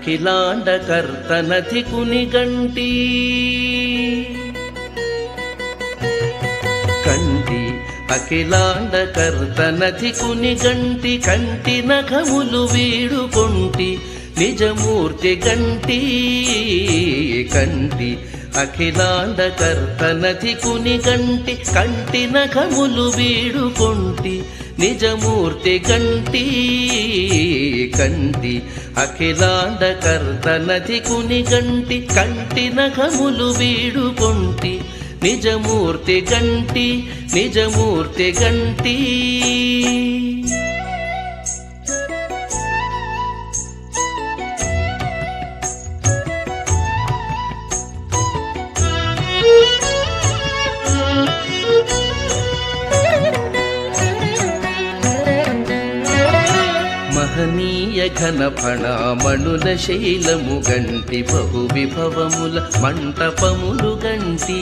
అఖిలాండకర్తనథి కునిగంటి కంటి అఖిలాండకర్తనథి కునిగంటి కంటి నఖములు వీడుకొంటి నిజమూర్తి గంటి కంటి అఖిలాండకర్తనథి కునిగంటి కంటి నఖములు వీడుకొంటి నిజమూర్తి గంటి కంటి అఖిలాండకర్తనథి కునిగంటి కంటి నఖములు వీడుకొంటి నిజమూర్తి గంటి నిజమూర్తి గంటి మహనీయ ఘన ఫణామణుల శైలము గంటి బహు విభవముల మంటపములు గంటి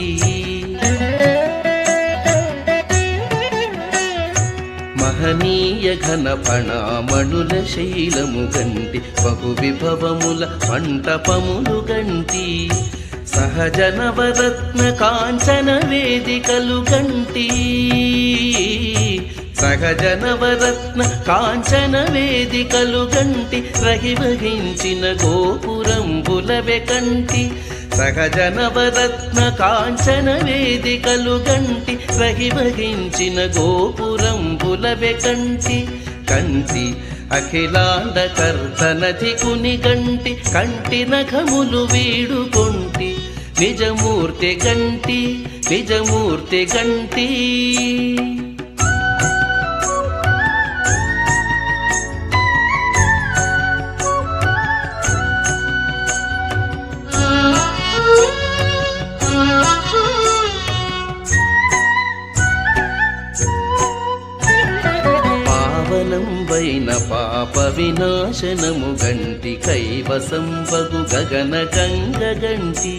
మహనీయ ఘన ఫణామణుల శైలము గంటి బహు విభవముల మంటపములు గంటి సహజ నవరత్న కాంచన వేదికలు గంటి సహజ నవరత్న కాంచన వేదికలు గంటి రహివహించిన గోపురంబులవె కంటి సహజ నవరత్న కాంచన వేదికలు గంటి రహివహించిన గోపురంబులవె కంటి కంటి అఖిలాండ కర్తనథి కుని గంటి కంటి నఖములు వీడుకొంటి నిజమూర్తి గంటి నిజమూర్తి గంటి పావనం వైన పాప వినాశనము గంటి కైవసం బగు గగన గంగ గంటి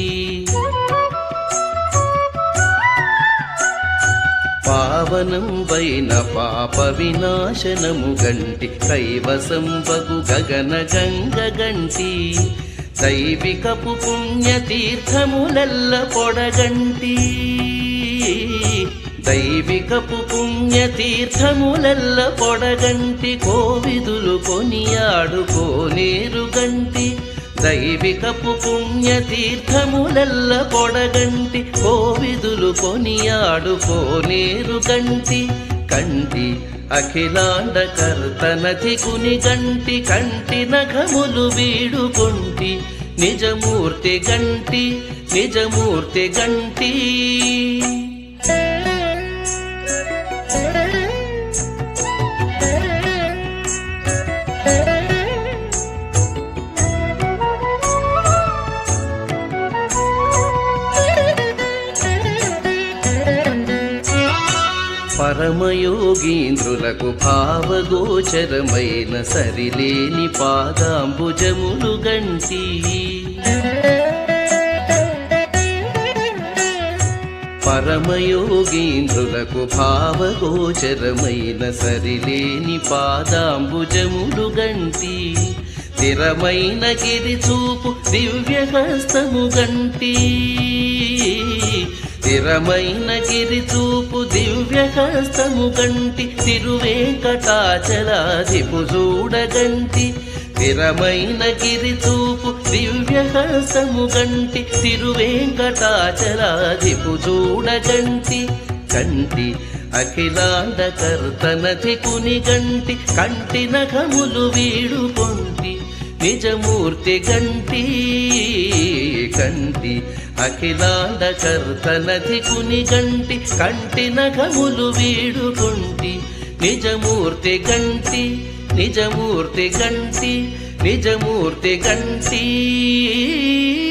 పావనం వైన పాప వినాశనము గంటి కైవసం బగు గగన గంగ గంటి దైవికపు పుణ్యతీర్థములెల్ల పొడగంటి దైవికపు పుణ్యతీర్థములెల్ల పొడగంటి కోవిదులు కొనియాడుకోనేరు గంటి దైవికపు పుణ్యతీర్థములెల్ల పొడగంటి కోవిదులు కొనియాడుకోనేరు గంటి కంటి అఖిలాండ కర్తనథి కుని గంటి కంటి నఖములు వీడుకొంటి నిజమూర్తి గంటి నిజమూర్తి గంటి పరమయోగీంద్రులకు భావగోచరమైన సరిలేని పాదాంబుజములు గంటి పరమయోగీంద్రులకు భావగోచరమైన సరిలేని పాదాంబుజములు గంటి స్థిరమైన గిరి చూపు దివ్యహస్తము గంటి స్థిరమైన గిరి చూపు దివ్యహస్తము గంటి తిరువేంకటాచలాదిపు చూడగంటి స్థిరమైన గిరి చూపు దివ్యహస్తము గంటి తిరువేంకటాచలాదిపు చూడగంటి కంటి అఖిలాండ కర్తనథి కుని గంటి కంటి నఖములు వీడుకొంటి నిజమూర్తి గంటి కంటి అఖిలాండ కర్తనథి కుని గంటి కంటి నఖములు వీడుకొంటి నిజమూర్తి గంటి నిజమూర్తి గంటి నిజమూర్తి గంటి